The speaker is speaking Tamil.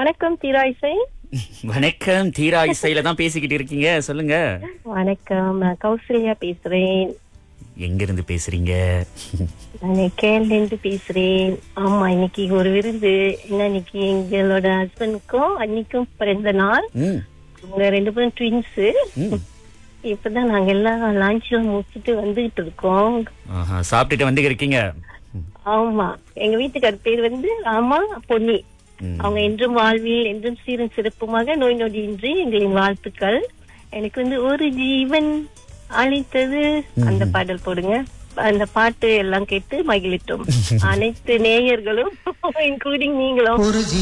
வணக்கம் தீராய்சை வணக்கம் தீரா இசையில தான் பேசிக்கிட்டு இருக்கீங்க சொல்லுங்க வணக்கம் நான் கௌசல்யா பேசுறேன் எங்க இருந்து பேசுறீங்க நான் கேரள இருந்து பேசுறேன் ஆமா இன்னைக்கு ஒரு விருந்து என்ன இன்னைக்கு எங்களோட ஹஸ்பண்டுக்கும் அன்னைக்கும் பிறந்த நாள் ம், அவங்க ரெண்டு பேரும் ட்வின்ஸ் ம். இப்பதான் நாங்க எல்லாம் லஞ்ச்லாம் முடிச்சுட்டு வந்துகிட்டு இருக்கோம் ஆஹா, சாப்பிட்டுட்டு வந்து இருக்கீங்க ஆமா எங்க வீட்டுக்கார் பேர் வந்து ஆமா பொன்னி ம். அவங்க என்றும் வாழ்வில் என்றும் சீரும் சிறப்புமாக நோய் நொடியின்றி எங்களின் வாழ்த்துக்கள் எனக்கு வந்து ஒரு ஜீவன் அழைத்தது அந்த பாடல் போடுங்க அந்த பாட்டு எல்லாம் கேட்டு மகிழிட்டோம் அனைத்து நேயர்களும் இன்க்ளூடிங் நீங்களும் ஒரு